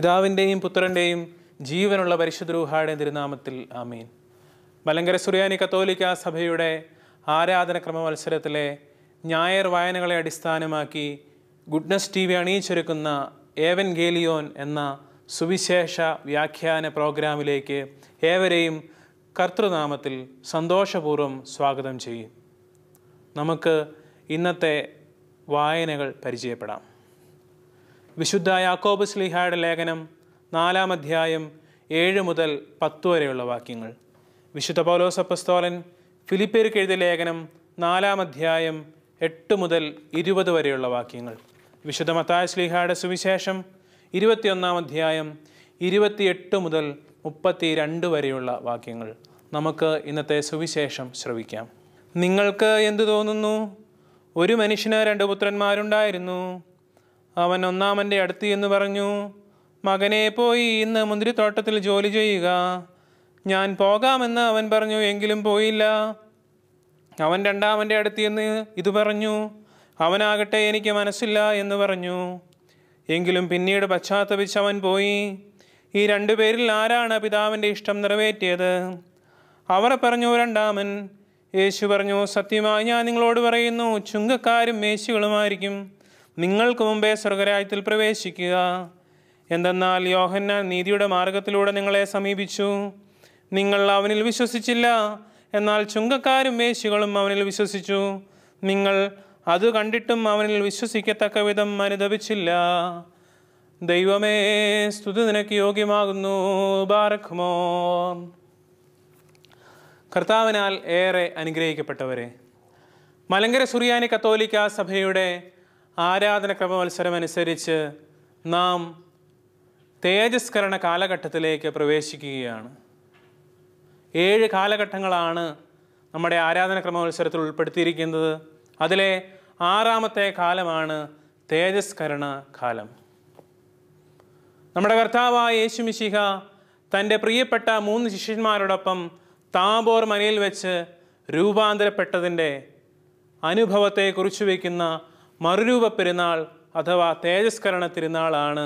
പിതാവിൻ്റെയും പുത്രൻ്റെയും ജീവനുള്ള പരിശുദ്ധ രൂഹായുടെ തിരുനാമത്തിൽ ആമീൻ മലങ്കര സുറിയാനി കത്തോലിക്ക സഭയുടെ ആരാധനക്രമ മത്സരത്തിലെ ഞായർ വായനകളെ അടിസ്ഥാനമാക്കി ഗുഡ്നസ് ടി വി അണിയിച്ചൊരുക്കുന്ന ഏവൻ ഗേലിയോൻ എന്ന സുവിശേഷ വ്യാഖ്യാന പ്രോഗ്രാമിലേക്ക് ഏവരെയും കർത്തൃനാമത്തിൽ സന്തോഷപൂർവ്വം സ്വാഗതം ചെയ്യും നമുക്ക് ഇന്നത്തെ വായനകൾ പരിചയപ്പെടാം വിശുദ്ധ യാക്കോബ് സ്ലിഹായുടെ ലേഖനം നാലാം അധ്യായം ഏഴ് മുതൽ പത്ത് വരെയുള്ള വാക്യങ്ങൾ വിശുദ്ധ പൗലോസ് അപ്പസ്തോലൻ ഫിലിപ്പേർക്ക് എഴുതിയ ലേഖനം നാലാം അധ്യായം എട്ട് മുതൽ ഇരുപത് വരെയുള്ള വാക്യങ്ങൾ വിശുദ്ധ മത്തായ സ്ലിഹായുടെ സുവിശേഷം ഇരുപത്തിയൊന്നാം അധ്യായം ഇരുപത്തിയെട്ട് മുതൽ മുപ്പത്തി രണ്ട് വരെയുള്ള വാക്യങ്ങൾ നമുക്ക് ഇന്നത്തെ സുവിശേഷം ശ്രവിക്കാം നിങ്ങൾക്ക് എന്തു തോന്നുന്നു ഒരു മനുഷ്യന് രണ്ട് പുത്രന്മാരുണ്ടായിരുന്നു അവൻ ഒന്നാമൻ്റെ അടുത്ത് എന്ന് പറഞ്ഞു മകനെ പോയി ഇന്ന് മുന്തിരിത്തോട്ടത്തിൽ ജോലി ചെയ്യുക ഞാൻ പോകാമെന്ന് അവൻ പറഞ്ഞു എങ്കിലും പോയില്ല അവൻ രണ്ടാമൻ്റെ അടുത്ത് എന്ന് ഇത് പറഞ്ഞു അവനാകട്ടെ എനിക്ക് മനസ്സില്ല എന്ന് പറഞ്ഞു എങ്കിലും പിന്നീട് പശ്ചാത്തപിച്ച് അവൻ പോയി ഈ രണ്ടുപേരിൽ ആരാണ് പിതാവിൻ്റെ ഇഷ്ടം നിറവേറ്റിയത് അവർ പറഞ്ഞു രണ്ടാമൻ യേശു പറഞ്ഞു സത്യമായി ഞാൻ നിങ്ങളോട് പറയുന്നു ചുങ്കക്കാരും മേശികളുമായിരിക്കും നിങ്ങൾക്ക് മുമ്പേ സ്വർഗരാജ്യത്തിൽ പ്രവേശിക്കുക എന്തെന്നാൽ യോഹന്നാൻ നീതിയുടെ മാർഗത്തിലൂടെ നിങ്ങളെ സമീപിച്ചു നിങ്ങൾ അവനിൽ വിശ്വസിച്ചില്ല എന്നാൽ ചുങ്കക്കാരും മേശികളും അവനിൽ വിശ്വസിച്ചു നിങ്ങൾ അത് കണ്ടിട്ടും അവനിൽ വിശ്വസിക്കത്തക്ക വിധം അനുദപിച്ചില്ല ദൈവമേ സ്തുതി നിനക്ക് യോഗ്യമാകുന്നു ബാറഖ്മോ കർത്താവിനാൽ ഏറെ അനുഗ്രഹിക്കപ്പെട്ടവരെ മലങ്കര സുറിയാനി കത്തോലിക്ക സഭയുടെ ആരാധനക്രമ മത്സരം അനുസരിച്ച് നാം തേജസ്കരണ കാലഘട്ടത്തിലേക്ക് പ്രവേശിക്കുകയാണ് ഏഴ് കാലഘട്ടങ്ങളാണ് നമ്മുടെ ആരാധനക്രമ മത്സരത്തിൽ ഉൾപ്പെടുത്തിയിരിക്കുന്നത് അതിലെ ആറാമത്തെ കാലമാണ് തേജസ്കരണ കാലം നമ്മുടെ കർത്താവായ യേശുമിശിഹ തൻ്റെ പ്രിയപ്പെട്ട മൂന്ന് ശിഷ്യന്മാരോടൊപ്പം താബോർ മലയിൽ വെച്ച് രൂപാന്തരപ്പെട്ടതിൻ്റെ അനുഭവത്തെ കുറിച്ചു വയ്ക്കുന്ന മറുരൂപ പെരുന്നാൾ അഥവാ തേജസ്കരണ തിരുനാളാണ്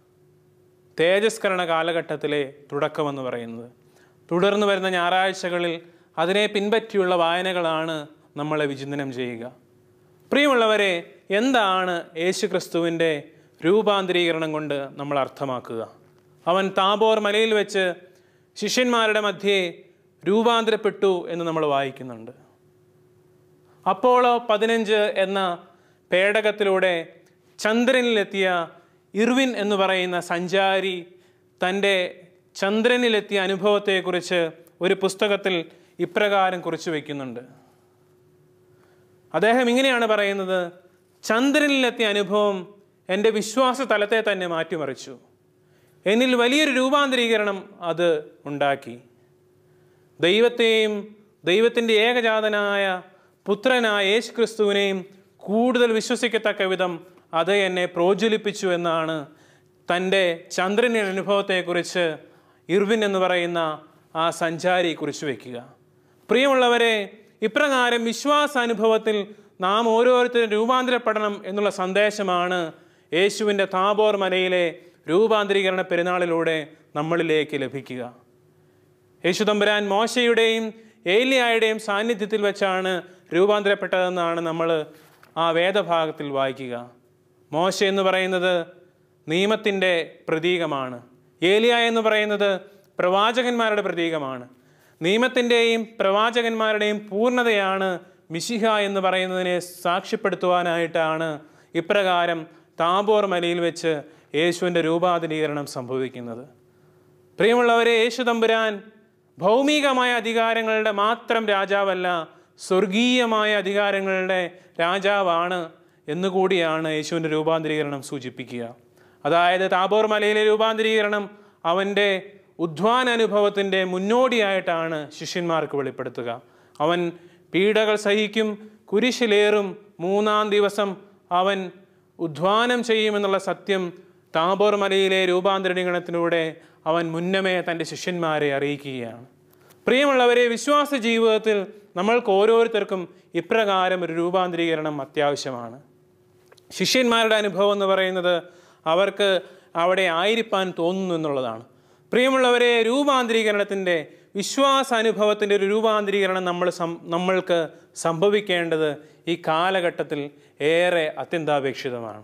തേജസ്കരണ കാലഘട്ടത്തിലെ തുടക്കമെന്ന് പറയുന്നത് തുടർന്ന് വരുന്ന ഞായറാഴ്ചകളിൽ അതിനെ പിൻപറ്റിയുള്ള വായനകളാണ് നമ്മളെ വിചിന്തനം ചെയ്യുക പ്രിയമുള്ളവരെ എന്താണ് യേശു ക്രിസ്തുവിൻ്റെ രൂപാന്തരീകരണം കൊണ്ട് നമ്മൾ അർത്ഥമാക്കുക അവൻ താബോർ മലയിൽ വെച്ച് ശിഷ്യന്മാരുടെ മധ്യേ രൂപാന്തരപ്പെട്ടു എന്ന് നമ്മൾ വായിക്കുന്നുണ്ട് അപ്പോളോ പതിനഞ്ച് എന്ന പേടകത്തിലൂടെ ചന്ദ്രനിലെത്തിയ ഇർവിൻ എന്ന് പറയുന്ന സഞ്ചാരി തൻ്റെ ചന്ദ്രനിലെത്തിയ അനുഭവത്തെക്കുറിച്ച് ഒരു പുസ്തകത്തിൽ ഇപ്രകാരം കുറിച്ചു വയ്ക്കുന്നുണ്ട് അദ്ദേഹം ഇങ്ങനെയാണ് പറയുന്നത് ചന്ദ്രനിലെത്തിയ അനുഭവം എൻ്റെ വിശ്വാസ തലത്തെ തന്നെ മാറ്റിമറിച്ചു എന്നിൽ വലിയൊരു രൂപാന്തരീകരണം അത് ഉണ്ടാക്കി ദൈവത്തെയും ദൈവത്തിൻ്റെ ഏകജാതനായ പുത്രനായ യേശു ക്രിസ്തുവിനെയും കൂടുതൽ വിശ്വസിക്കത്തക്ക വിധം അത് എന്നെ പ്രോജ്വലിപ്പിച്ചു എന്നാണ് തൻ്റെ ചന്ദ്രൻ്റെ അനുഭവത്തെക്കുറിച്ച് ഇർവിൻ എന്ന് പറയുന്ന ആ സഞ്ചാരി കുറിച്ച് വയ്ക്കുക പ്രിയമുള്ളവരെ ഇപ്രകാരം വിശ്വാസാനുഭവത്തിൽ നാം ഓരോരുത്തരും രൂപാന്തരപ്പെടണം എന്നുള്ള സന്ദേശമാണ് യേശുവിൻ്റെ താബോർ മലയിലെ രൂപാന്തരീകരണ പെരുന്നാളിലൂടെ നമ്മളിലേക്ക് ലഭിക്കുക യേശുതമ്പുരാൻ മോശയുടെയും ഏലിയായുടെയും സാന്നിധ്യത്തിൽ വെച്ചാണ് രൂപാന്തരപ്പെട്ടതെന്നാണ് നമ്മൾ ആ വേദഭാഗത്തിൽ വായിക്കുക മോശ എന്ന് പറയുന്നത് നിയമത്തിൻ്റെ പ്രതീകമാണ് ഏലിയ എന്ന് പറയുന്നത് പ്രവാചകന്മാരുടെ പ്രതീകമാണ് നിയമത്തിൻ്റെയും പ്രവാചകന്മാരുടെയും പൂർണ്ണതയാണ് മിശിഹ എന്ന് പറയുന്നതിനെ സാക്ഷ്യപ്പെടുത്തുവാനായിട്ടാണ് ഇപ്രകാരം താബോർ മലയിൽ വെച്ച് യേശുവിൻ്റെ രൂപാന്തരീകരണം സംഭവിക്കുന്നത് പ്രിയമുള്ളവരെ യേശു തമ്പുരാൻ ഭൗമികമായ അധികാരങ്ങളുടെ മാത്രം രാജാവല്ല സ്വർഗീയമായ അധികാരങ്ങളുടെ രാജാവാണ് എന്നുകൂടിയാണ് യേശുവിൻ്റെ രൂപാന്തരീകരണം സൂചിപ്പിക്കുക അതായത് താബോർ മലയിലെ രൂപാന്തരീകരണം അവൻ്റെ ഉദ്ധ്വാന അനുഭവത്തിൻ്റെ മുന്നോടിയായിട്ടാണ് ശിഷ്യന്മാർക്ക് വെളിപ്പെടുത്തുക അവൻ പീഡകൾ സഹിക്കും കുരിശിലേറും മൂന്നാം ദിവസം അവൻ ഉദ്ധ്വാനം ചെയ്യുമെന്നുള്ള സത്യം താബോർ മലയിലെ രൂപാന്തരീകരണത്തിലൂടെ അവൻ മുന്നമേ തൻ്റെ ശിഷ്യന്മാരെ അറിയിക്കുകയാണ് പ്രിയമുള്ളവരെ വിശ്വാസ ജീവിതത്തിൽ നമ്മൾക്ക് ഓരോരുത്തർക്കും ഇപ്രകാരം ഒരു രൂപാന്തരീകരണം അത്യാവശ്യമാണ് ശിഷ്യന്മാരുടെ അനുഭവം എന്ന് പറയുന്നത് അവർക്ക് അവിടെ ആയിരിക്കാൻ തോന്നുന്നു എന്നുള്ളതാണ് പ്രിയമുള്ളവരെ രൂപാന്തരീകരണത്തിൻ്റെ വിശ്വാസാനുഭവത്തിൻ്റെ ഒരു രൂപാന്തരീകരണം നമ്മൾ സം നമ്മൾക്ക് സംഭവിക്കേണ്ടത് ഈ കാലഘട്ടത്തിൽ ഏറെ അത്യന്താപേക്ഷിതമാണ്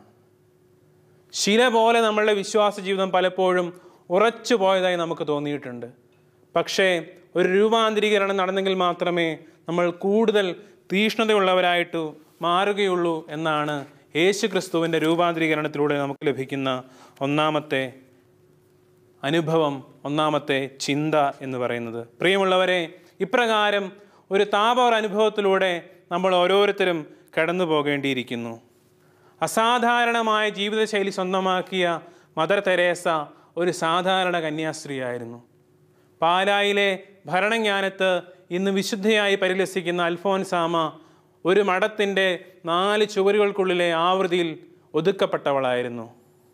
ശില പോലെ നമ്മളുടെ വിശ്വാസ ജീവിതം പലപ്പോഴും ഉറച്ചു പോയതായി നമുക്ക് തോന്നിയിട്ടുണ്ട് പക്ഷേ ഒരു രൂപാന്തരീകരണം നടന്നെങ്കിൽ മാത്രമേ നമ്മൾ കൂടുതൽ തീഷ്ണതയുള്ളവരായിട്ട് മാറുകയുള്ളൂ എന്നാണ് യേശു ക്രിസ്തുവിൻ്റെ രൂപാന്തരീകരണത്തിലൂടെ നമുക്ക് ലഭിക്കുന്ന ഒന്നാമത്തെ അനുഭവം ഒന്നാമത്തെ ചിന്ത എന്ന് പറയുന്നത് പ്രിയമുള്ളവരെ ഇപ്രകാരം ഒരു താപവർ അനുഭവത്തിലൂടെ നമ്മൾ ഓരോരുത്തരും കടന്നു പോകേണ്ടിയിരിക്കുന്നു അസാധാരണമായ ജീവിതശൈലി സ്വന്തമാക്കിയ മദർ തെരേസ ഒരു സാധാരണ കന്യാസ്ത്രീയായിരുന്നു പാലായിലെ ഭരണജ്ഞാനത്ത് ഇന്ന് വിശുദ്ധയായി പരിലസിക്കുന്ന അൽഫോൻസാമ ഒരു മഠത്തിൻ്റെ നാല് ചുവരുകൾക്കുള്ളിലെ ആവൃത്തിയിൽ ഒതുക്കപ്പെട്ടവളായിരുന്നു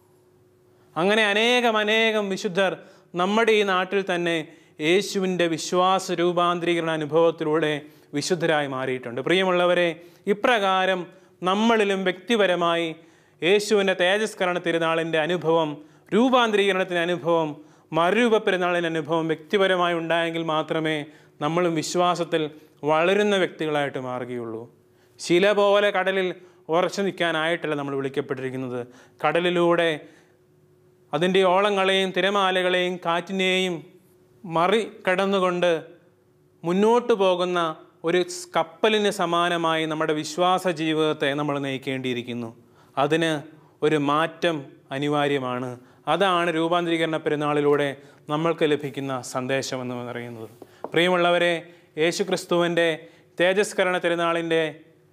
അങ്ങനെ അനേകം അനേകം വിശുദ്ധർ നമ്മുടെ ഈ നാട്ടിൽ തന്നെ യേശുവിൻ്റെ വിശ്വാസ രൂപാന്തരീകരണ അനുഭവത്തിലൂടെ വിശുദ്ധരായി മാറിയിട്ടുണ്ട് പ്രിയമുള്ളവരെ ഇപ്രകാരം നമ്മളിലും വ്യക്തിപരമായി യേശുവിൻ്റെ തേജസ്കരണ തിരുനാളിൻ്റെ അനുഭവം രൂപാന്തരീകരണത്തിൻ്റെ അനുഭവം മറുരൂപ പെരുന്നാളിൻ്റെ അനുഭവം വ്യക്തിപരമായി ഉണ്ടായെങ്കിൽ മാത്രമേ നമ്മളും വിശ്വാസത്തിൽ വളരുന്ന വ്യക്തികളായിട്ട് മാറുകയുള്ളൂ ശില പോലെ കടലിൽ ഉറച്ചു നിൽക്കാനായിട്ടല്ല നമ്മൾ വിളിക്കപ്പെട്ടിരിക്കുന്നത് കടലിലൂടെ അതിൻ്റെ ഓളങ്ങളെയും തിരമാലകളെയും കാറ്റിനെയും മറി കടന്നുകൊണ്ട് മുന്നോട്ട് പോകുന്ന ഒരു സ് കപ്പലിന് സമാനമായി നമ്മുടെ വിശ്വാസ ജീവിതത്തെ നമ്മൾ നയിക്കേണ്ടിയിരിക്കുന്നു അതിന് ഒരു മാറ്റം അനിവാര്യമാണ് അതാണ് രൂപാന്തരീകരണ പെരുന്നാളിലൂടെ നമ്മൾക്ക് ലഭിക്കുന്ന സന്ദേശം എന്ന് പറയുന്നത് പ്രിയമുള്ളവരെ യേശു ക്രിസ്തുവിൻ്റെ തേജസ്കരണ തിരുനാളിൻ്റെ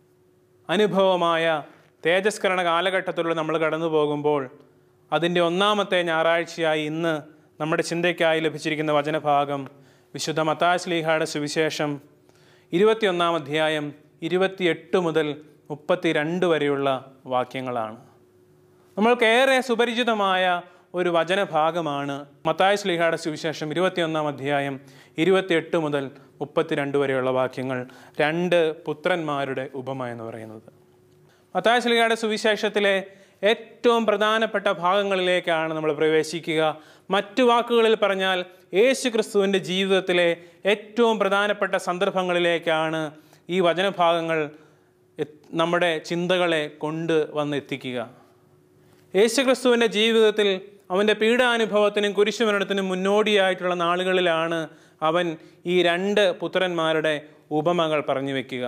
അനുഭവമായ തേജസ്കരണ കാലഘട്ടത്തിലൂടെ നമ്മൾ കടന്നു പോകുമ്പോൾ അതിൻ്റെ ഒന്നാമത്തെ ഞായറാഴ്ചയായി ഇന്ന് നമ്മുടെ ചിന്തയ്ക്കായി ലഭിച്ചിരിക്കുന്ന വചനഭാഗം വിശുദ്ധ മത്താശ്ലീഹയുടെ സുവിശേഷം ഇരുപത്തിയൊന്നാം അധ്യായം ഇരുപത്തിയെട്ട് മുതൽ മുപ്പത്തിരണ്ട് വരെയുള്ള വാക്യങ്ങളാണ് നമ്മൾക്കേറെ സുപരിചിതമായ ഒരു വചനഭാഗമാണ് മത്തായ ശ്ലീഹയുടെ സുവിശേഷം ഇരുപത്തിയൊന്നാം അധ്യായം ഇരുപത്തിയെട്ട് മുതൽ മുപ്പത്തിരണ്ട് വരെയുള്ള വാക്യങ്ങൾ രണ്ട് പുത്രന്മാരുടെ ഉപമ എന്ന് പറയുന്നത് മത്തായ ശ്ലീഹയുടെ സുവിശേഷത്തിലെ ഏറ്റവും പ്രധാനപ്പെട്ട ഭാഗങ്ങളിലേക്കാണ് നമ്മൾ പ്രവേശിക്കുക മറ്റു വാക്കുകളിൽ പറഞ്ഞാൽ യേശു ക്രിസ്തുവിൻ്റെ ജീവിതത്തിലെ ഏറ്റവും പ്രധാനപ്പെട്ട സന്ദർഭങ്ങളിലേക്കാണ് ഈ വചനഭാഗങ്ങൾ എത്ത് നമ്മുടെ ചിന്തകളെ കൊണ്ട് വന്നെത്തിക്കുക യേശുക്രിസ്തുവിൻ്റെ ജീവിതത്തിൽ അവൻ്റെ പീഡാനുഭവത്തിനും കുരിശുമരണത്തിനും മുന്നോടിയായിട്ടുള്ള നാളുകളിലാണ് അവൻ ഈ രണ്ട് പുത്രന്മാരുടെ ഉപമകൾ പറഞ്ഞു വയ്ക്കുക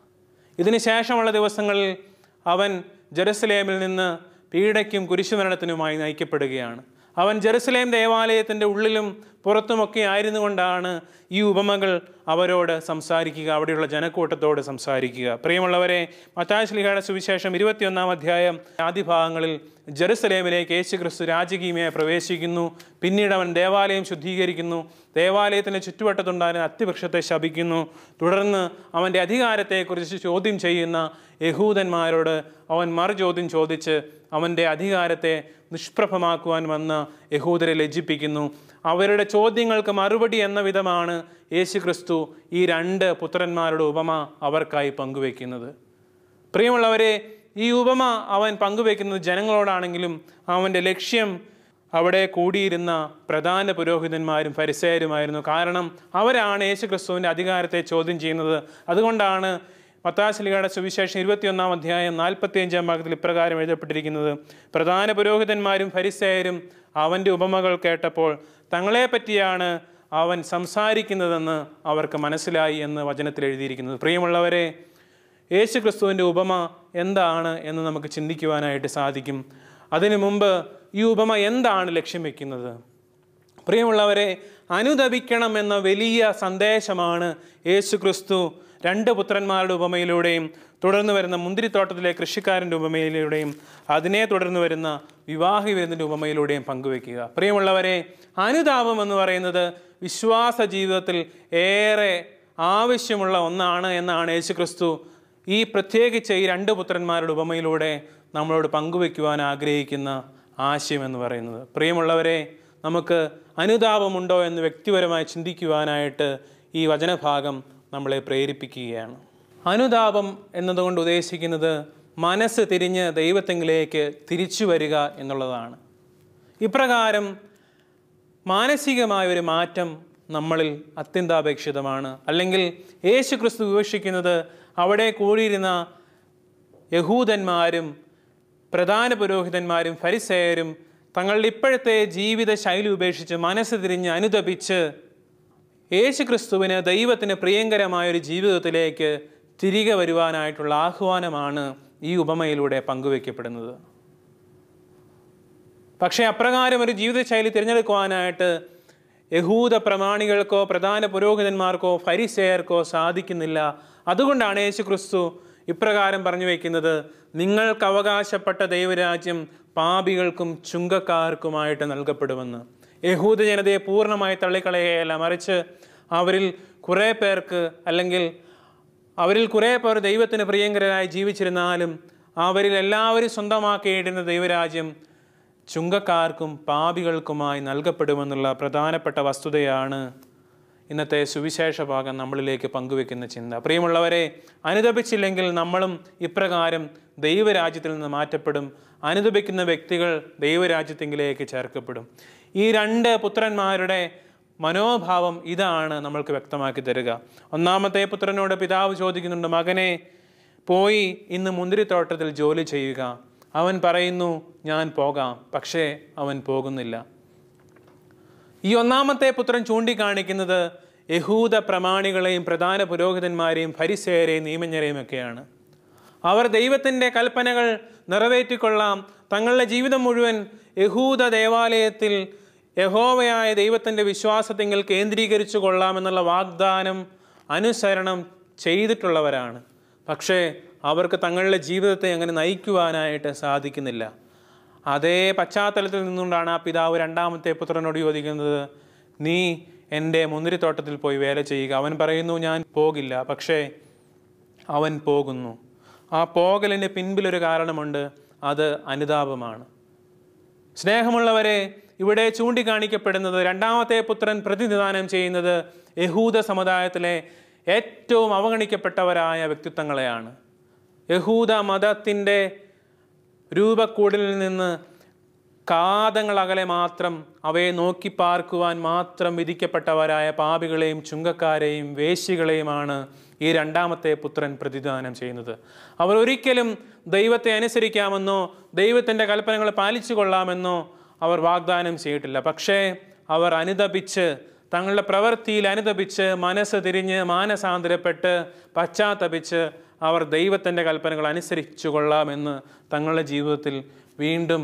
ഇതിന് ശേഷമുള്ള ദിവസങ്ങളിൽ അവൻ ജെറുസലേമിൽ നിന്ന് പീഡയ്ക്കും കുരിശുമരണത്തിനുമായി നയിക്കപ്പെടുകയാണ് അവൻ ജെറുസലേം ദേവാലയത്തിൻ്റെ ഉള്ളിലും പുറത്തുമൊക്കെ ആയിരുന്നു കൊണ്ടാണ് ഈ ഉപമകൾ അവരോട് സംസാരിക്കുക അവിടെയുള്ള ജനക്കൂട്ടത്തോട് സംസാരിക്കുക പ്രിയമുള്ളവരെ മത്താശ്ലിഹയുടെ സുവിശേഷം ഇരുപത്തിയൊന്നാം അധ്യായം ആദ്യ ഭാഗങ്ങളിൽ ജെറുസലേമിലേക്ക് യേശു ക്രിസ്തു രാജകീയമായി പ്രവേശിക്കുന്നു പിന്നീട് അവൻ ദേവാലയം ശുദ്ധീകരിക്കുന്നു ദേവാലയത്തിൻ്റെ ചുറ്റുവട്ടത്തുണ്ടായിരുന്ന അത്തിവൃക്ഷത്തെ ശപിക്കുന്നു തുടർന്ന് അവൻ്റെ അധികാരത്തെക്കുറിച്ച് ചോദ്യം ചെയ്യുന്ന യഹൂദന്മാരോട് അവൻ മറു ചോദ്യം ചോദിച്ച് അവൻ്റെ അധികാരത്തെ നിഷ്പ്രഭമാക്കുവാൻ വന്ന യഹൂദരെ ലജ്ജിപ്പിക്കുന്നു അവരുടെ ചോദ്യങ്ങൾക്ക് മറുപടി എന്ന വിധമാണ് യേശു ക്രിസ്തു ഈ രണ്ട് പുത്രന്മാരുടെ ഉപമ അവർക്കായി പങ്കുവെക്കുന്നത് പ്രിയമുള്ളവരെ ഈ ഉപമ അവൻ പങ്കുവെക്കുന്നത് ജനങ്ങളോടാണെങ്കിലും അവൻ്റെ ലക്ഷ്യം അവിടെ കൂടിയിരുന്ന പ്രധാന പുരോഹിതന്മാരും പരിസയരുമായിരുന്നു കാരണം അവരാണ് യേശു ക്രിസ്തുവിൻ്റെ അധികാരത്തെ ചോദ്യം ചെയ്യുന്നത് അതുകൊണ്ടാണ് മത്താശ്ലികയുടെ സുവിശേഷം ഇരുപത്തിയൊന്നാം അധ്യായം നാൽപ്പത്തിയഞ്ചാം ഭാഗത്തിൽ ഇപ്രകാരം എഴുതപ്പെട്ടിരിക്കുന്നത് പ്രധാന പുരോഹിതന്മാരും ഫരിസേയരും അവൻ്റെ ഉപമകൾ കേട്ടപ്പോൾ തങ്ങളെ പറ്റിയാണ് അവൻ സംസാരിക്കുന്നതെന്ന് അവർക്ക് മനസ്സിലായി എന്ന് വചനത്തിൽ എഴുതിയിരിക്കുന്നത് പ്രിയമുള്ളവരെ യേശു ക്രിസ്തുവിൻ്റെ ഉപമ എന്താണ് എന്ന് നമുക്ക് ചിന്തിക്കുവാനായിട്ട് സാധിക്കും അതിനു മുമ്പ് ഈ ഉപമ എന്താണ് ലക്ഷ്യം വെക്കുന്നത് പ്രിയമുള്ളവരെ അനുദപിക്കണം എന്ന വലിയ സന്ദേശമാണ് യേശു ക്രിസ്തു രണ്ട് പുത്രന്മാരുടെ ഉപമയിലൂടെയും തുടർന്ന് വരുന്ന മുന്തിരിത്തോട്ടത്തിലെ കൃഷിക്കാരൻ്റെ ഉപമയിലൂടെയും അതിനെ തുടർന്ന് വരുന്ന വിവാഹ വിരുന്നിൻ്റെ ഉപമയിലൂടെയും പങ്കുവെക്കുക പ്രിയമുള്ളവരെ അനുതാപം എന്ന് പറയുന്നത് വിശ്വാസ ജീവിതത്തിൽ ഏറെ ആവശ്യമുള്ള ഒന്നാണ് എന്നാണ് യേശു ക്രിസ്തു ഈ പ്രത്യേകിച്ച് ഈ രണ്ട് പുത്രന്മാരുടെ ഉപമയിലൂടെ നമ്മളോട് പങ്കുവെക്കുവാൻ ആഗ്രഹിക്കുന്ന ആശയം എന്ന് പറയുന്നത് പ്രിയമുള്ളവരെ നമുക്ക് അനുതാപമുണ്ടോ എന്ന് വ്യക്തിപരമായി ചിന്തിക്കുവാനായിട്ട് ഈ വചനഭാഗം നമ്മളെ പ്രേരിപ്പിക്കുകയാണ് അനുതാപം എന്നതുകൊണ്ട് ഉദ്ദേശിക്കുന്നത് മനസ്സ് തിരിഞ്ഞ് ദൈവത്തെങ്കിലേക്ക് തിരിച്ചു വരിക എന്നുള്ളതാണ് ഇപ്രകാരം മാനസികമായ ഒരു മാറ്റം നമ്മളിൽ അത്യന്താപേക്ഷിതമാണ് അല്ലെങ്കിൽ യേശു ക്രിസ്തു വിവക്ഷിക്കുന്നത് അവിടെ കൂടിയിരുന്ന യഹൂദന്മാരും പ്രധാന പുരോഹിതന്മാരും ഫരിസേയരും തങ്ങളുടെ ഇപ്പോഴത്തെ ജീവിത ശൈലി ഉപേക്ഷിച്ച് മനസ്സ് തിരിഞ്ഞ് അനുദപിച്ച് യേശു ക്രിസ്തുവിന് ദൈവത്തിന് പ്രിയങ്കരമായ ഒരു ജീവിതത്തിലേക്ക് തിരികെ വരുവാനായിട്ടുള്ള ആഹ്വാനമാണ് ഈ ഉപമയിലൂടെ പങ്കുവയ്ക്കപ്പെടുന്നത് പക്ഷേ അപ്രകാരം ഒരു ജീവിതശൈലി തിരഞ്ഞെടുക്കുവാനായിട്ട് യഹൂദ പ്രമാണികൾക്കോ പ്രധാന പുരോഹിതന്മാർക്കോ ഫരിസേയർക്കോ സാധിക്കുന്നില്ല അതുകൊണ്ടാണ് യേശു ക്രിസ്തു ഇപ്രകാരം പറഞ്ഞു വയ്ക്കുന്നത് നിങ്ങൾക്ക് അവകാശപ്പെട്ട ദൈവരാജ്യം പാപികൾക്കും ചുങ്കക്കാർക്കുമായിട്ട് നൽകപ്പെടുമെന്ന് യഹൂദ ജനതയെ പൂർണ്ണമായി തള്ളിക്കളയുകയല്ല മറിച്ച് അവരിൽ കുറേ പേർക്ക് അല്ലെങ്കിൽ അവരിൽ കുറേ പേർ ദൈവത്തിന് പ്രിയങ്കരായി ജീവിച്ചിരുന്നാലും അവരിൽ എല്ലാവരും സ്വന്തമാക്കിയിരുന്ന ദൈവരാജ്യം ചുങ്കക്കാർക്കും പാപികൾക്കുമായി നൽകപ്പെടുമെന്നുള്ള പ്രധാനപ്പെട്ട വസ്തുതയാണ് ഇന്നത്തെ സുവിശേഷ ഭാഗം നമ്മളിലേക്ക് പങ്കുവെക്കുന്ന ചിന്ത പ്രിയമുള്ളവരെ അനുദപിച്ചില്ലെങ്കിൽ നമ്മളും ഇപ്രകാരം ദൈവരാജ്യത്തിൽ നിന്ന് മാറ്റപ്പെടും അനുദപിക്കുന്ന വ്യക്തികൾ ദൈവരാജ്യത്തെങ്കിലേക്ക് ചേർക്കപ്പെടും ഈ രണ്ട് പുത്രന്മാരുടെ മനോഭാവം ഇതാണ് നമ്മൾക്ക് വ്യക്തമാക്കി തരിക ഒന്നാമത്തെ പുത്രനോട് പിതാവ് ചോദിക്കുന്നുണ്ട് മകനെ പോയി ഇന്ന് മുന്തിരിത്തോട്ടത്തിൽ ജോലി ചെയ്യുക അവൻ പറയുന്നു ഞാൻ പോകാം പക്ഷേ അവൻ പോകുന്നില്ല ഈ ഒന്നാമത്തെ പുത്രൻ ചൂണ്ടിക്കാണിക്കുന്നത് യഹൂദ പ്രമാണികളെയും പ്രധാന പുരോഹിതന്മാരെയും ഫരിസേരെയും നിയമജ്ഞരെയും ഒക്കെയാണ് അവർ ദൈവത്തിൻ്റെ കൽപ്പനകൾ നിറവേറ്റിക്കൊള്ളാം തങ്ങളുടെ ജീവിതം മുഴുവൻ യഹൂദ ദേവാലയത്തിൽ യഹോവയായ ദൈവത്തിൻ്റെ വിശ്വാസത്തിങ്കിൽ കേന്ദ്രീകരിച്ചു കൊള്ളാമെന്നുള്ള വാഗ്ദാനം അനുസരണം ചെയ്തിട്ടുള്ളവരാണ് പക്ഷേ അവർക്ക് തങ്ങളുടെ ജീവിതത്തെ അങ്ങനെ നയിക്കുവാനായിട്ട് സാധിക്കുന്നില്ല അതേ പശ്ചാത്തലത്തിൽ നിന്നുകൊണ്ടാണ് ആ പിതാവ് രണ്ടാമത്തെ പുത്രനോട് ചോദിക്കുന്നത് നീ എൻ്റെ മുന്തിരിത്തോട്ടത്തിൽ പോയി വേല ചെയ്യുക അവൻ പറയുന്നു ഞാൻ പോകില്ല പക്ഷേ അവൻ പോകുന്നു ആ പോകലിന് പിൻപിലൊരു കാരണമുണ്ട് അത് അനുതാപമാണ് സ്നേഹമുള്ളവരെ ഇവിടെ ചൂണ്ടിക്കാണിക്കപ്പെടുന്നത് രണ്ടാമത്തെ പുത്രൻ പ്രതിനിധാനം ചെയ്യുന്നത് യഹൂദ സമുദായത്തിലെ ഏറ്റവും അവഗണിക്കപ്പെട്ടവരായ വ്യക്തിത്വങ്ങളെയാണ് യഹൂദ മതത്തിൻ്റെ രൂപക്കൂടലിൽ നിന്ന് കാതങ്ങൾ അകലെ മാത്രം അവയെ നോക്കി പാർക്കുവാൻ മാത്രം വിധിക്കപ്പെട്ടവരായ പാപികളെയും ചുങ്കക്കാരെയും വേശ്യകളെയുമാണ് ഈ രണ്ടാമത്തെ പുത്രൻ പ്രതിദാനം ചെയ്യുന്നത് അവർ ഒരിക്കലും ദൈവത്തെ അനുസരിക്കാമെന്നോ ദൈവത്തിൻ്റെ കൽപ്പനകൾ പാലിച്ചു കൊള്ളാമെന്നോ അവർ വാഗ്ദാനം ചെയ്തിട്ടില്ല പക്ഷേ അവർ അനുദപിച്ച് തങ്ങളുടെ പ്രവൃത്തിയിൽ അനുദപിച്ച് മനസ്സ് തിരിഞ്ഞ് മാനസാന്തരപ്പെട്ട് പശ്ചാത്തപിച്ച് അവർ ദൈവത്തിൻ്റെ കൽപ്പനകൾ അനുസരിച്ചു കൊള്ളാമെന്ന് തങ്ങളുടെ ജീവിതത്തിൽ വീണ്ടും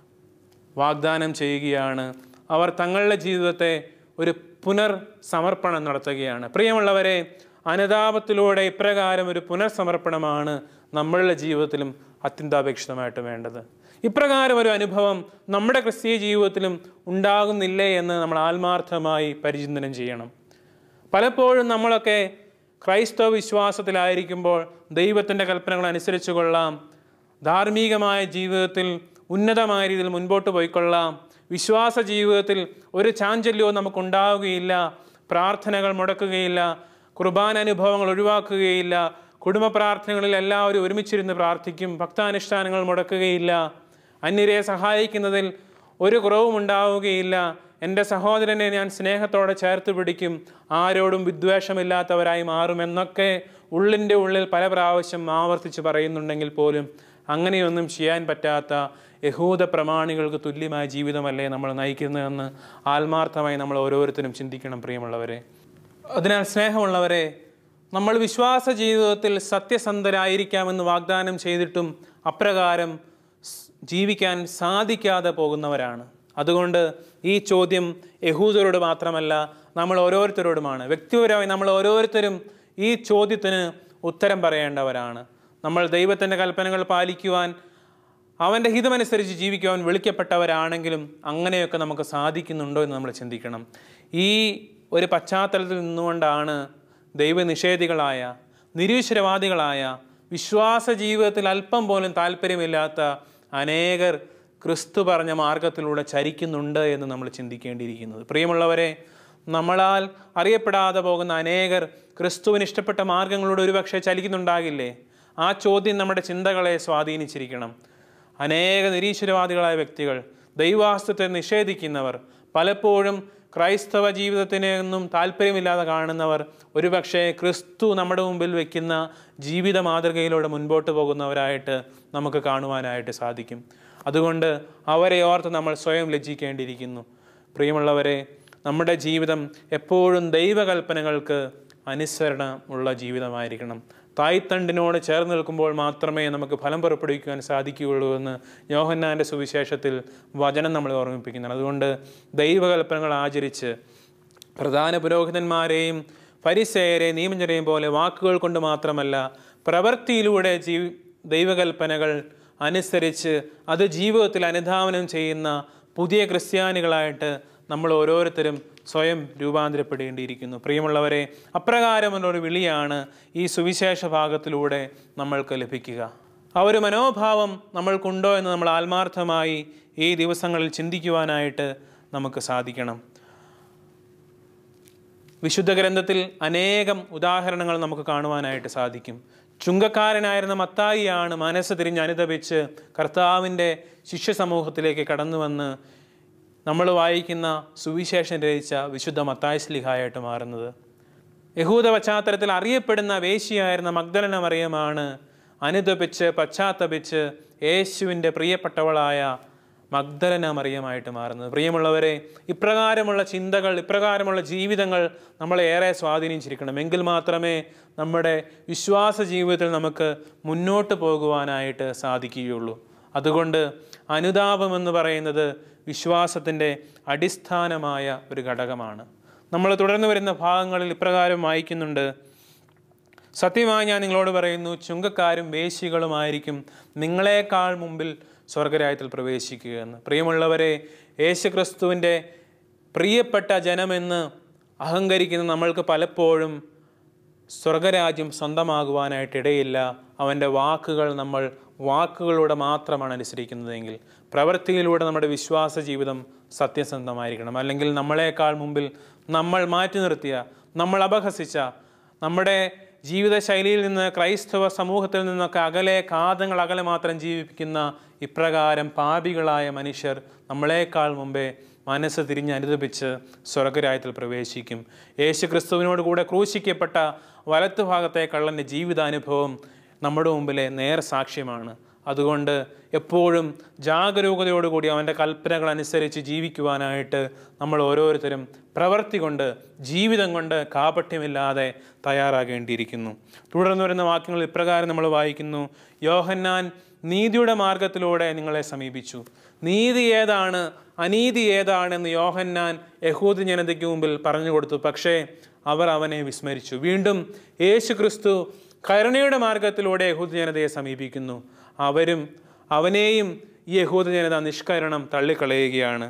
വാഗ്ദാനം ചെയ്യുകയാണ് അവർ തങ്ങളുടെ ജീവിതത്തെ ഒരു പുനർ സമർപ്പണം നടത്തുകയാണ് പ്രിയമുള്ളവരെ അനുതാപത്തിലൂടെ ഇപ്രകാരം ഒരു പുനർസമർപ്പണമാണ് നമ്മളുടെ ജീവിതത്തിലും അത്യന്താപേക്ഷിതമായിട്ട് വേണ്ടത് ഇപ്രകാരം ഒരു അനുഭവം നമ്മുടെ ക്രിസ്തീയ ജീവിതത്തിലും ഉണ്ടാകുന്നില്ലേ എന്ന് നമ്മൾ ആത്മാർത്ഥമായി പരിചിന്തനം ചെയ്യണം പലപ്പോഴും നമ്മളൊക്കെ ക്രൈസ്തവ വിശ്വാസത്തിലായിരിക്കുമ്പോൾ ദൈവത്തിൻ്റെ കൽപ്പനകൾ അനുസരിച്ചു കൊള്ളാം ധാർമ്മികമായ ജീവിതത്തിൽ ഉന്നതമായ രീതിയിൽ മുൻപോട്ട് പോയിക്കൊള്ളാം വിശ്വാസ ജീവിതത്തിൽ ഒരു ചാഞ്ചല്യവും നമുക്കുണ്ടാവുകയില്ല പ്രാർത്ഥനകൾ മുടക്കുകയില്ല കുർബാന അനുഭവങ്ങൾ ഒഴിവാക്കുകയില്ല കുടുംബ പ്രാർത്ഥനകളിൽ എല്ലാവരും ഒരുമിച്ചിരുന്ന് പ്രാർത്ഥിക്കും ഭക്താനുഷ്ഠാനങ്ങൾ മുടക്കുകയില്ല അന്യരെ സഹായിക്കുന്നതിൽ ഒരു കുറവും ഉണ്ടാവുകയില്ല എൻ്റെ സഹോദരനെ ഞാൻ സ്നേഹത്തോടെ ചേർത്ത് പിടിക്കും ആരോടും വിദ്വേഷമില്ലാത്തവരായി മാറുമെന്നൊക്കെ ഉള്ളിൻ്റെ ഉള്ളിൽ പല പ്രാവശ്യം ആവർത്തിച്ച് പറയുന്നുണ്ടെങ്കിൽ പോലും അങ്ങനെയൊന്നും ചെയ്യാൻ പറ്റാത്ത യഹൂദ പ്രമാണികൾക്ക് തുല്യമായ ജീവിതമല്ലേ നമ്മൾ നയിക്കുന്നതെന്ന് ആത്മാർത്ഥമായി നമ്മൾ ഓരോരുത്തരും ചിന്തിക്കണം പ്രിയമുള്ളവരെ അതിനാൽ സ്നേഹമുള്ളവരെ നമ്മൾ വിശ്വാസ ജീവിതത്തിൽ സത്യസന്ധരായിരിക്കാമെന്ന് വാഗ്ദാനം ചെയ്തിട്ടും അപ്രകാരം സ് ജീവിക്കാൻ സാധിക്കാതെ പോകുന്നവരാണ് അതുകൊണ്ട് ഈ ചോദ്യം യഹൂദരോട് മാത്രമല്ല നമ്മൾ ഓരോരുത്തരോടുമാണ് വ്യക്തിപരമായി നമ്മൾ ഓരോരുത്തരും ഈ ചോദ്യത്തിന് ഉത്തരം പറയേണ്ടവരാണ് നമ്മൾ ദൈവത്തിൻ്റെ കൽപ്പനകൾ പാലിക്കുവാൻ അവൻ്റെ ഹിതമനുസരിച്ച് ജീവിക്കുവാൻ വിളിക്കപ്പെട്ടവരാണെങ്കിലും അങ്ങനെയൊക്കെ നമുക്ക് സാധിക്കുന്നുണ്ടോ എന്ന് നമ്മൾ ചിന്തിക്കണം ഈ ഒരു പശ്ചാത്തലത്തിൽ നിന്നുകൊണ്ടാണ് ദൈവനിഷേധികളായ നിരീശ്വരവാദികളായ വിശ്വാസ ജീവിതത്തിൽ അല്പം പോലും താല്പര്യമില്ലാത്ത അനേകർ ക്രിസ്തു പറഞ്ഞ മാർഗത്തിലൂടെ ചരിക്കുന്നുണ്ട് എന്ന് നമ്മൾ ചിന്തിക്കേണ്ടിയിരിക്കുന്നത് പ്രിയമുള്ളവരെ നമ്മളാൽ അറിയപ്പെടാതെ പോകുന്ന അനേകർ ക്രിസ്തുവിന് ഇഷ്ടപ്പെട്ട മാർഗങ്ങളിലൂടെ ഒരുപക്ഷെ ചലിക്കുന്നുണ്ടാകില്ലേ ആ ചോദ്യം നമ്മുടെ ചിന്തകളെ സ്വാധീനിച്ചിരിക്കണം അനേക നിരീശ്വരവാദികളായ വ്യക്തികൾ ദൈവാസ്തത്തെ നിഷേധിക്കുന്നവർ പലപ്പോഴും ക്രൈസ്തവ ജീവിതത്തിനെ ഒന്നും താല്പര്യമില്ലാതെ കാണുന്നവർ ഒരുപക്ഷെ ക്രിസ്തു നമ്മുടെ മുമ്പിൽ വയ്ക്കുന്ന ജീവിത മാതൃകയിലൂടെ മുൻപോട്ട് പോകുന്നവരായിട്ട് നമുക്ക് കാണുവാനായിട്ട് സാധിക്കും അതുകൊണ്ട് അവരെ ഓർത്ത് നമ്മൾ സ്വയം ലജ്ജിക്കേണ്ടിയിരിക്കുന്നു പ്രിയമുള്ളവരെ നമ്മുടെ ജീവിതം എപ്പോഴും ദൈവകൽപ്പനകൾക്ക് അനുസരണമുള്ള ജീവിതമായിരിക്കണം തായ്തണ്ടിനോട് ചേർന്ന് നിൽക്കുമ്പോൾ മാത്രമേ നമുക്ക് ഫലം പുറപ്പെടുവിക്കുവാൻ സാധിക്കുകയുള്ളൂ എന്ന് യോഹന്നാൻ്റെ സുവിശേഷത്തിൽ വചനം നമ്മളെ ഓർമ്മിപ്പിക്കുന്നുണ്ട് അതുകൊണ്ട് ദൈവകൽപ്പനകൾ ആചരിച്ച് പ്രധാന പുരോഹിതന്മാരെയും പരിസേയരെ നിയമജനെയും പോലെ വാക്കുകൾ കൊണ്ട് മാത്രമല്ല പ്രവൃത്തിയിലൂടെ ജീ ദൈവകൽപ്പനകൾ അനുസരിച്ച് അത് ജീവിതത്തിൽ അനുധാവനം ചെയ്യുന്ന പുതിയ ക്രിസ്ത്യാനികളായിട്ട് നമ്മൾ ഓരോരുത്തരും സ്വയം രൂപാന്തരപ്പെടേണ്ടിയിരിക്കുന്നു പ്രിയമുള്ളവരെ അപ്രകാരമുള്ള ഒരു വിളിയാണ് ഈ സുവിശേഷ ഭാഗത്തിലൂടെ നമ്മൾക്ക് ലഭിക്കുക ആ ഒരു മനോഭാവം നമ്മൾക്കുണ്ടോ എന്ന് നമ്മൾ ആത്മാർത്ഥമായി ഈ ദിവസങ്ങളിൽ ചിന്തിക്കുവാനായിട്ട് നമുക്ക് സാധിക്കണം വിശുദ്ധ ഗ്രന്ഥത്തിൽ അനേകം ഉദാഹരണങ്ങൾ നമുക്ക് കാണുവാനായിട്ട് സാധിക്കും ചുങ്കക്കാരനായിരുന്ന മത്തായിയാണ് മനസ്സ് തിരിഞ്ഞ് അനുദപിച്ച് കർത്താവിൻ്റെ ശിഷ്യ സമൂഹത്തിലേക്ക് കടന്നു വന്ന് നമ്മൾ വായിക്കുന്ന സുവിശേഷം രചിച്ച വിശുദ്ധ മത്തായി സ്ലിഹായിട്ട് മാറുന്നത് യഹൂദ പശ്ചാത്തലത്തിൽ അറിയപ്പെടുന്ന വേശിയായിരുന്ന മഗ്ദലന മറിയമാണ് അനുദപിച്ച് പശ്ചാത്തപിച്ച് യേശുവിൻ്റെ പ്രിയപ്പെട്ടവളായ മഗ്ദലന മറിയമായിട്ട് മാറുന്നത് പ്രിയമുള്ളവരെ ഇപ്രകാരമുള്ള ചിന്തകൾ ഇപ്രകാരമുള്ള ജീവിതങ്ങൾ നമ്മളെ ഏറെ സ്വാധീനിച്ചിരിക്കണം എങ്കിൽ മാത്രമേ നമ്മുടെ വിശ്വാസ ജീവിതത്തിൽ നമുക്ക് മുന്നോട്ട് പോകുവാനായിട്ട് സാധിക്കുകയുള്ളൂ അതുകൊണ്ട് അനുതാപം എന്ന് പറയുന്നത് വിശ്വാസത്തിൻ്റെ അടിസ്ഥാനമായ ഒരു ഘടകമാണ് നമ്മൾ തുടർന്ന് വരുന്ന ഭാഗങ്ങളിൽ ഇപ്രകാരം വായിക്കുന്നുണ്ട് സത്യമായി ഞാൻ നിങ്ങളോട് പറയുന്നു ചുങ്കക്കാരും വേശികളുമായിരിക്കും നിങ്ങളെക്കാൾ മുമ്പിൽ സ്വർഗരാജ്യത്തിൽ പ്രവേശിക്കുക എന്ന് പ്രിയമുള്ളവരെ യേശുക്രിസ്തുവിൻ്റെ പ്രിയപ്പെട്ട ജനമെന്ന് അഹങ്കരിക്കുന്ന നമ്മൾക്ക് പലപ്പോഴും സ്വർഗരാജ്യം സ്വന്തമാകുവാനായിട്ട് ഇടയില്ല അവൻ്റെ വാക്കുകൾ നമ്മൾ വാക്കുകളിലൂടെ മാത്രമാണ് അനുസരിക്കുന്നതെങ്കിൽ പ്രവൃത്തിയിലൂടെ നമ്മുടെ വിശ്വാസ ജീവിതം സത്യസന്ധമായിരിക്കണം അല്ലെങ്കിൽ നമ്മളെക്കാൾ മുമ്പിൽ നമ്മൾ മാറ്റി നിർത്തിയ നമ്മൾ അപഹസിച്ച നമ്മുടെ ജീവിതശൈലിയിൽ നിന്ന് ക്രൈസ്തവ സമൂഹത്തിൽ നിന്നൊക്കെ അകലെ കാതങ്ങൾ അകലെ മാത്രം ജീവിപ്പിക്കുന്ന ഇപ്രകാരം പാപികളായ മനുഷ്യർ നമ്മളെക്കാൾ മുമ്പേ മനസ്സ് തിരിഞ്ഞ് അനുദപിച്ച് സ്വർഗരായത്തിൽ പ്രവേശിക്കും യേശു ക്രിസ്തുവിനോട് കൂടെ ക്രൂശിക്കപ്പെട്ട വലത്തു ഭാഗത്തെ കള്ളൻ്റെ ജീവിതാനുഭവം നമ്മുടെ മുമ്പിലെ നേർ സാക്ഷ്യമാണ് അതുകൊണ്ട് എപ്പോഴും ജാഗരൂകതയോടുകൂടി അവൻ്റെ കൽപ്പനകൾ അനുസരിച്ച് ജീവിക്കുവാനായിട്ട് നമ്മൾ ഓരോരുത്തരും പ്രവൃത്തി കൊണ്ട് ജീവിതം കൊണ്ട് കാപട്യമില്ലാതെ തയ്യാറാകേണ്ടിയിരിക്കുന്നു തുടർന്ന് വരുന്ന വാക്യങ്ങൾ ഇപ്രകാരം നമ്മൾ വായിക്കുന്നു യോഹന്നാൻ നീതിയുടെ മാർഗത്തിലൂടെ നിങ്ങളെ സമീപിച്ചു നീതി ഏതാണ് അനീതി ഏതാണെന്ന് യോഹന്നാൻ യഹൂദ ജനതയ്ക്ക് മുമ്പിൽ പറഞ്ഞു കൊടുത്തു പക്ഷേ അവർ അവനെ വിസ്മരിച്ചു വീണ്ടും യേശു ക്രിസ്തു കരുണയുടെ മാർഗത്തിലൂടെ യഹൂദ ജനതയെ സമീപിക്കുന്നു അവരും അവനെയും ഈ യഹൂദ ജനത നിഷ്കരണം തള്ളിക്കളയുകയാണ്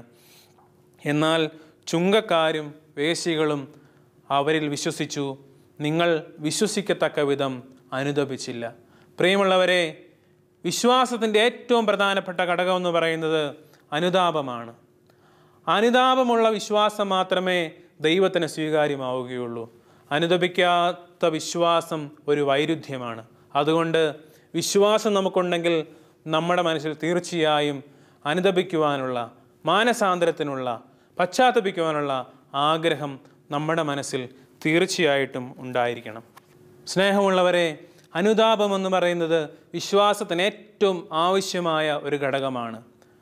എന്നാൽ ചുങ്കക്കാരും വേശികളും അവരിൽ വിശ്വസിച്ചു നിങ്ങൾ വിശ്വസിക്കത്തക്ക വിധം അനുദപിച്ചില്ല പ്രിയമുള്ളവരെ വിശ്വാസത്തിൻ്റെ ഏറ്റവും പ്രധാനപ്പെട്ട ഘടകം എന്ന് പറയുന്നത് അനുതാപമാണ് അനുതാപമുള്ള വിശ്വാസം മാത്രമേ ദൈവത്തിന് സ്വീകാര്യമാവുകയുള്ളൂ അനുദപിക്കാത്ത വിശ്വാസം ഒരു വൈരുദ്ധ്യമാണ് അതുകൊണ്ട് വിശ്വാസം നമുക്കുണ്ടെങ്കിൽ നമ്മുടെ മനസ്സിൽ തീർച്ചയായും അനുദപിക്കുവാനുള്ള മാനസാന്തരത്തിനുള്ള പശ്ചാത്തപിക്കുവാനുള്ള ആഗ്രഹം നമ്മുടെ മനസ്സിൽ തീർച്ചയായിട്ടും ഉണ്ടായിരിക്കണം സ്നേഹമുള്ളവരെ അനുതാപം എന്ന് പറയുന്നത് വിശ്വാസത്തിന് ഏറ്റവും ആവശ്യമായ ഒരു ഘടകമാണ്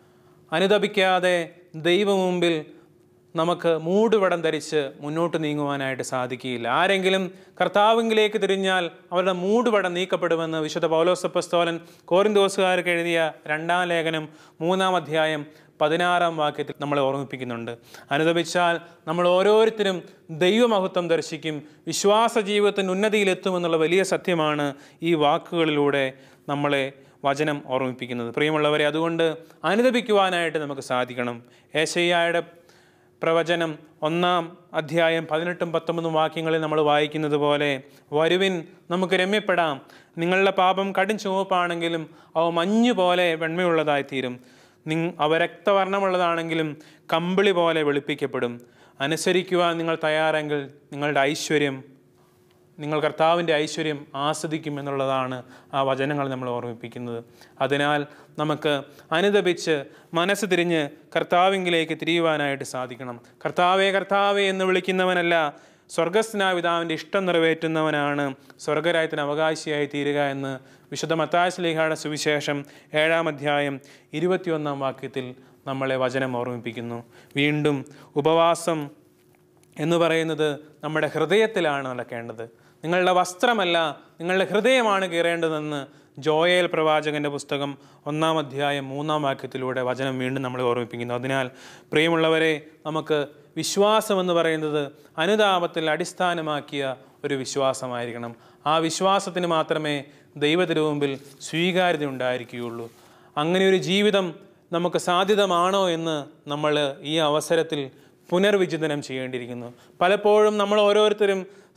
അനുതപിക്കാതെ ദൈവം മുമ്പിൽ നമുക്ക് മൂടുപടം ധരിച്ച് മുന്നോട്ട് നീങ്ങുവാനായിട്ട് സാധിക്കുകയില്ല ആരെങ്കിലും കർത്താവിങ്കിലേക്ക് തിരിഞ്ഞാൽ അവരുടെ മൂടുപടം നീക്കപ്പെടുമെന്ന് വിശുദ്ധ പൗലോസപ്പസ്തോലൻ കോരിന്തോസുകാർക്ക് എഴുതിയ രണ്ടാം ലേഖനം മൂന്നാം അധ്യായം പതിനാറാം വാക്യത്തിൽ നമ്മളെ ഓർമ്മിപ്പിക്കുന്നുണ്ട് അനുദപിച്ചാൽ നമ്മൾ ഓരോരുത്തരും ദൈവമഹത്വം ദർശിക്കും വിശ്വാസ ജീവിതത്തിന് ഉന്നതിയിലെത്തുമെന്നുള്ള വലിയ സത്യമാണ് ഈ വാക്കുകളിലൂടെ നമ്മളെ വചനം ഓർമ്മിപ്പിക്കുന്നത് പ്രിയമുള്ളവരെ അതുകൊണ്ട് അനുദപിക്കുവാനായിട്ട് നമുക്ക് സാധിക്കണം ഏശയ്യായുടെ പ്രവചനം ഒന്നാം അധ്യായം പതിനെട്ടും പത്തൊമ്പതും വാക്യങ്ങളിൽ നമ്മൾ വായിക്കുന്നത് പോലെ വരുവിൻ നമുക്ക് രമ്യപ്പെടാം നിങ്ങളുടെ പാപം കടും ചുവപ്പാണെങ്കിലും അവ മഞ്ഞു പോലെ വെണ്മയുള്ളതായിത്തീരും നിങ് അവ രക്തവർണ്ണമുള്ളതാണെങ്കിലും കമ്പിളി പോലെ വെളുപ്പിക്കപ്പെടും അനുസരിക്കുവാൻ നിങ്ങൾ തയ്യാറെങ്കിൽ നിങ്ങളുടെ ഐശ്വര്യം നിങ്ങൾ കർത്താവിൻ്റെ ഐശ്വര്യം ആസ്വദിക്കും എന്നുള്ളതാണ് ആ വചനങ്ങൾ നമ്മൾ ഓർമ്മിപ്പിക്കുന്നത് അതിനാൽ നമുക്ക് അനുദപിച്ച് മനസ്സ് തിരിഞ്ഞ് കർത്താവിങ്കിലേക്ക് തിരിയുവാനായിട്ട് സാധിക്കണം കർത്താവേ കർത്താവേ എന്ന് വിളിക്കുന്നവനല്ല സ്വർഗസ്നായ പിതാവിൻ്റെ ഇഷ്ടം നിറവേറ്റുന്നവനാണ് സ്വർഗരായത്തിന് അവകാശിയായി തീരുക എന്ന് വിശുദ്ധ മത്താശ്ലീഹയുടെ സുവിശേഷം ഏഴാം അധ്യായം ഇരുപത്തിയൊന്നാം വാക്യത്തിൽ നമ്മളെ വചനം ഓർമ്മിപ്പിക്കുന്നു വീണ്ടും ഉപവാസം എന്ന് പറയുന്നത് നമ്മുടെ ഹൃദയത്തിലാണ് നടക്കേണ്ടത് നിങ്ങളുടെ വസ്ത്രമല്ല നിങ്ങളുടെ ഹൃദയമാണ് കീറേണ്ടതെന്ന് ജോയേൽ പ്രവാചകന്റെ പുസ്തകം ഒന്നാം അധ്യായം മൂന്നാം വാക്യത്തിലൂടെ വചനം വീണ്ടും നമ്മളെ ഓർമ്മിപ്പിക്കുന്നു അതിനാൽ പ്രിയമുള്ളവരെ നമുക്ക് വിശ്വാസം എന്ന് പറയുന്നത് അനുതാപത്തിൽ അടിസ്ഥാനമാക്കിയ ഒരു വിശ്വാസമായിരിക്കണം ആ വിശ്വാസത്തിന് മാത്രമേ ദൈവത്തിനു മുമ്പിൽ സ്വീകാര്യത ഉണ്ടായിരിക്കുകയുള്ളൂ അങ്ങനെ ഒരു ജീവിതം നമുക്ക് സാധ്യതമാണോ എന്ന് നമ്മൾ ഈ അവസരത്തിൽ പുനർവിചിന്തനം ചെയ്യേണ്ടിയിരിക്കുന്നു പലപ്പോഴും നമ്മൾ ഓരോരുത്തരും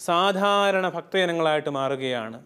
സാധാരണ ഭക്തജനങ്ങളായിട്ട് മാറുകയാണ്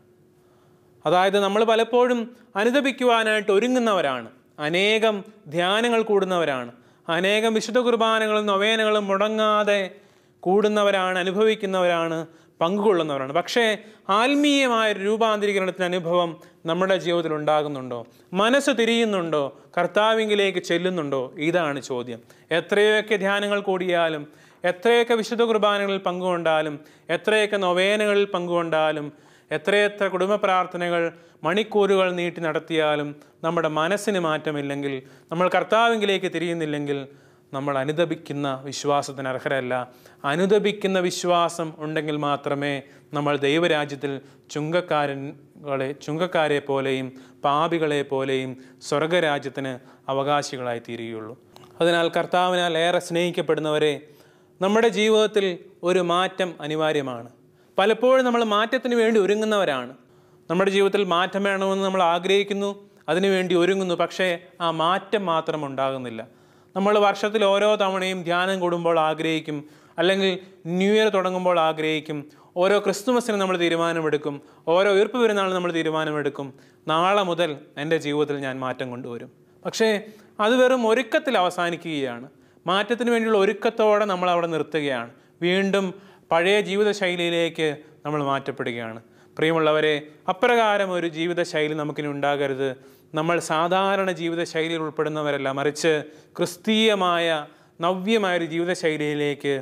അതായത് നമ്മൾ പലപ്പോഴും അനുദപിക്കുവാനായിട്ട് ഒരുങ്ങുന്നവരാണ് അനേകം ധ്യാനങ്ങൾ കൂടുന്നവരാണ് അനേകം വിശുദ്ധ കുർബാനകളും നൊവേനകളും മുടങ്ങാതെ കൂടുന്നവരാണ് അനുഭവിക്കുന്നവരാണ് പങ്കുകൊള്ളുന്നവരാണ് പക്ഷേ ആത്മീയമായ ഒരു രൂപാന്തരീകരണത്തിന് അനുഭവം നമ്മുടെ ജീവിതത്തിൽ ഉണ്ടാകുന്നുണ്ടോ മനസ്സ് തിരിയുന്നുണ്ടോ കർത്താവിങ്കിലേക്ക് ചെല്ലുന്നുണ്ടോ ഇതാണ് ചോദ്യം എത്രയൊക്കെ ധ്യാനങ്ങൾ കൂടിയാലും എത്രയൊക്കെ വിശുദ്ധ കുർബാനകളിൽ പങ്കുകൊണ്ടാലും എത്രയൊക്കെ നൊവേനകളിൽ പങ്കുകൊണ്ടാലും എത്രയെത്ര കുടുംബ പ്രാർത്ഥനകൾ മണിക്കൂറുകൾ നീട്ടി നടത്തിയാലും നമ്മുടെ മനസ്സിന് മാറ്റമില്ലെങ്കിൽ നമ്മൾ കർത്താവിങ്കിലേക്ക് തിരിയുന്നില്ലെങ്കിൽ നമ്മൾ അനുദപിക്കുന്ന വിശ്വാസത്തിന് അർഹരല്ല അനുദപിക്കുന്ന വിശ്വാസം ഉണ്ടെങ്കിൽ മാത്രമേ നമ്മൾ ദൈവരാജ്യത്തിൽ ചുങ്കക്കാരൻകളെ ചുങ്കക്കാരെ പോലെയും പാപികളെ പോലെയും സ്വർഗരാജ്യത്തിന് അവകാശികളായി തീരുകയുള്ളൂ അതിനാൽ കർത്താവിനാൽ ഏറെ സ്നേഹിക്കപ്പെടുന്നവരെ നമ്മുടെ ജീവിതത്തിൽ ഒരു മാറ്റം അനിവാര്യമാണ് പലപ്പോഴും നമ്മൾ മാറ്റത്തിന് വേണ്ടി ഒരുങ്ങുന്നവരാണ് നമ്മുടെ ജീവിതത്തിൽ മാറ്റം വേണമെന്ന് നമ്മൾ ആഗ്രഹിക്കുന്നു അതിനുവേണ്ടി ഒരുങ്ങുന്നു പക്ഷേ ആ മാറ്റം മാത്രം ഉണ്ടാകുന്നില്ല നമ്മൾ വർഷത്തിൽ ഓരോ തവണയും ധ്യാനം കൂടുമ്പോൾ ആഗ്രഹിക്കും അല്ലെങ്കിൽ ന്യൂ ഇയർ തുടങ്ങുമ്പോൾ ആഗ്രഹിക്കും ഓരോ ക്രിസ്തുമസിന് നമ്മൾ തീരുമാനമെടുക്കും ഓരോ ഉയർപ്പ് പെരുന്നാളിന് നമ്മൾ തീരുമാനമെടുക്കും നാളെ മുതൽ എൻ്റെ ജീവിതത്തിൽ ഞാൻ മാറ്റം കൊണ്ടുവരും പക്ഷേ അത് വെറും ഒരുക്കത്തിൽ അവസാനിക്കുകയാണ് മാറ്റത്തിന് വേണ്ടിയുള്ള ഒരുക്കത്തോടെ നമ്മൾ അവിടെ നിർത്തുകയാണ് വീണ്ടും പഴയ ജീവിതശൈലിയിലേക്ക് നമ്മൾ മാറ്റപ്പെടുകയാണ് പ്രിയമുള്ളവരെ അപ്രകാരം ഒരു ജീവിതശൈലി നമുക്കിനി ഉണ്ടാകരുത് നമ്മൾ സാധാരണ ജീവിതശൈലിയിൽ ഉൾപ്പെടുന്നവരല്ല മറിച്ച് ക്രിസ്തീയമായ നവ്യമായൊരു ജീവിതശൈലിയിലേക്ക്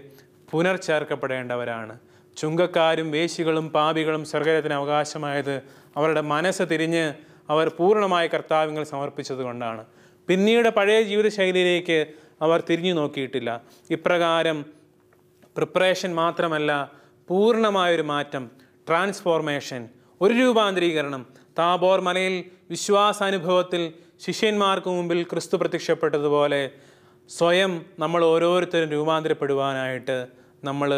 പുനർചേർക്കപ്പെടേണ്ടവരാണ് ചുങ്കക്കാരും വേശികളും പാപികളും സ്വർഗത്തിന് അവകാശമായത് അവരുടെ മനസ്സ് തിരിഞ്ഞ് അവർ പൂർണ്ണമായി കർത്താവിങ്ങൾ സമർപ്പിച്ചത് കൊണ്ടാണ് പിന്നീട് പഴയ ജീവിതശൈലിയിലേക്ക് അവർ തിരിഞ്ഞു നോക്കിയിട്ടില്ല ഇപ്രകാരം പ്രിപ്പറേഷൻ മാത്രമല്ല പൂർണ്ണമായൊരു മാറ്റം ട്രാൻസ്ഫോർമേഷൻ ഒരു രൂപാന്തരീകരണം താബോർ മലയിൽ വിശ്വാസാനുഭവത്തിൽ ശിഷ്യന്മാർക്ക് മുമ്പിൽ ക്രിസ്തു പ്രത്യക്ഷപ്പെട്ടതുപോലെ സ്വയം നമ്മൾ ഓരോരുത്തരും രൂപാന്തരപ്പെടുവാനായിട്ട് നമ്മൾ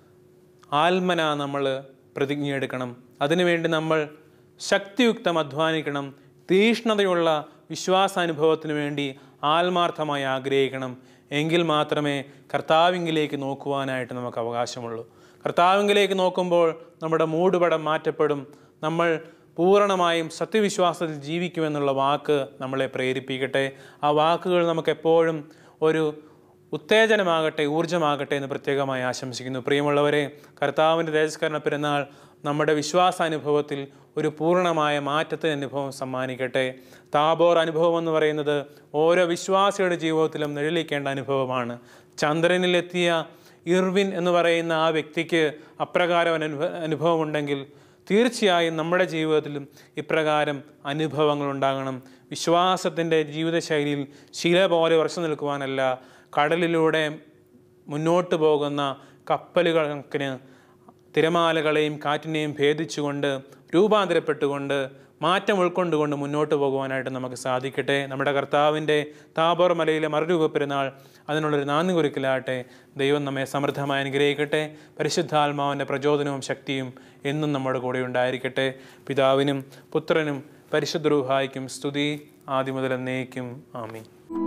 ആത്മന നമ്മൾ പ്രതിജ്ഞയെടുക്കണം അതിനുവേണ്ടി നമ്മൾ ശക്തിയുക്തം അധ്വാനിക്കണം തീഷ്ണതയുള്ള വിശ്വാസാനുഭവത്തിന് വേണ്ടി ആത്മാർത്ഥമായി ആഗ്രഹിക്കണം എങ്കിൽ മാത്രമേ കർത്താവിങ്കിലേക്ക് നോക്കുവാനായിട്ട് നമുക്ക് അവകാശമുള്ളൂ കർത്താവിങ്കിലേക്ക് നോക്കുമ്പോൾ നമ്മുടെ മൂടുപടം മാറ്റപ്പെടും നമ്മൾ പൂർണ്ണമായും സത്യവിശ്വാസത്തിൽ ജീവിക്കുമെന്നുള്ള വാക്ക് നമ്മളെ പ്രേരിപ്പിക്കട്ടെ ആ വാക്കുകൾ നമുക്ക് എപ്പോഴും ഒരു ഉത്തേജനമാകട്ടെ ഊർജമാകട്ടെ എന്ന് പ്രത്യേകമായി ആശംസിക്കുന്നു പ്രിയമുള്ളവരെ കർത്താവിൻ്റെ തേജസ്കരണ പെരുന്നാൾ നമ്മുടെ വിശ്വാസാനുഭവത്തിൽ ഒരു പൂർണ്ണമായ മാറ്റത്തിന് അനുഭവം സമ്മാനിക്കട്ടെ താബോർ അനുഭവം എന്ന് പറയുന്നത് ഓരോ വിശ്വാസിയുടെ ജീവിതത്തിലും നിഴലിക്കേണ്ട അനുഭവമാണ് ചന്ദ്രനിലെത്തിയ ഇർവിൻ എന്ന് പറയുന്ന ആ വ്യക്തിക്ക് അപ്രകാരം ഒരു അനുഭവ അനുഭവമുണ്ടെങ്കിൽ തീർച്ചയായും നമ്മുടെ ജീവിതത്തിലും ഇപ്രകാരം അനുഭവങ്ങൾ ഉണ്ടാകണം വിശ്വാസത്തിൻ്റെ ജീവിതശൈലിയിൽ ശില പോലെ ഉറച്ചു നിൽക്കുവാനല്ല കടലിലൂടെ മുന്നോട്ട് പോകുന്ന കപ്പലുകൾ കണക്കിന് തിരമാലകളെയും കാറ്റിനെയും ഭേദിച്ചുകൊണ്ട് രൂപാന്തരപ്പെട്ടുകൊണ്ട് മാറ്റം ഉൾക്കൊണ്ടുകൊണ്ട് മുന്നോട്ട് പോകുവാനായിട്ട് നമുക്ക് സാധിക്കട്ടെ നമ്മുടെ കർത്താവിൻ്റെ താബോർ മലയിലെ മറുരൂപ പെരുന്നാൾ അതിനുള്ളൊരു നാന്ദി കുറിക്കലാട്ടെ ദൈവം നമ്മെ സമൃദ്ധമായി അനുഗ്രഹിക്കട്ടെ പരിശുദ്ധാത്മാവിൻ്റെ പ്രചോദനവും ശക്തിയും എന്നും നമ്മുടെ കൂടെ ഉണ്ടായിരിക്കട്ടെ പിതാവിനും പുത്രനും പരിശുദ്ധ റൂഹായിക്കും സ്തുതി ആദ്യം മുതൽ എന്നേക്കും ആമീൻ